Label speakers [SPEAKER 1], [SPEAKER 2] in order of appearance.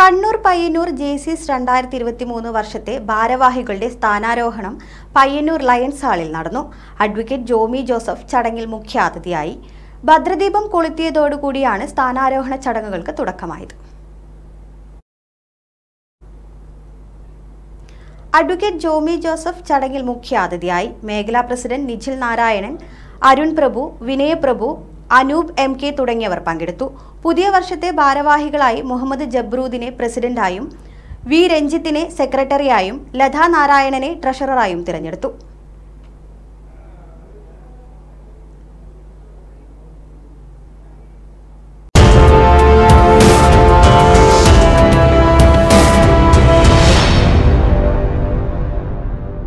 [SPEAKER 1] Kannur Payyanur Jaycees രണ്ടായിരത്തി ഇരുപത്തി മൂന്ന് വർഷത്തെ ഭാരവാഹികളുടെ സ്ഥാനാരോഹണം പയ്യന്നൂർ ലയൺസ് ഹാളിൽ നടന്നു അഡ്വക്കേറ്റ് ജോമി ജോസഫ് ചടങ്ങിൽ മുഖ്യാതിഥിയായി ഭദ്രദീപം കൊളുത്തിയതോടുകൂടിയാണ് സ്ഥാനാരോഹണ ചടങ്ങുകൾക്ക് തുടക്കമായത് അഡ്വക്കേറ്റ് ജോമി ജോസഫ് ചടങ്ങിൽ മുഖ്യാതിഥിയായി മേഖലാ president Nikhil Narayanan Arun Prabhu Vinaya Prabhu Anoop M K തുടങ്ങിയവർ പങ്കെടുത്തു പുതിയ വർഷത്തെ ഭാരവാഹികളായി മുഹമ്മദ് ജബ്രൂദിനെ പ്രസിഡന്റായും വി രഞ്ജിത്തിനെ സെക്രട്ടറിയായും ലതാ നാരായണനെ ട്രഷററായും തിരഞ്ഞെടുത്തു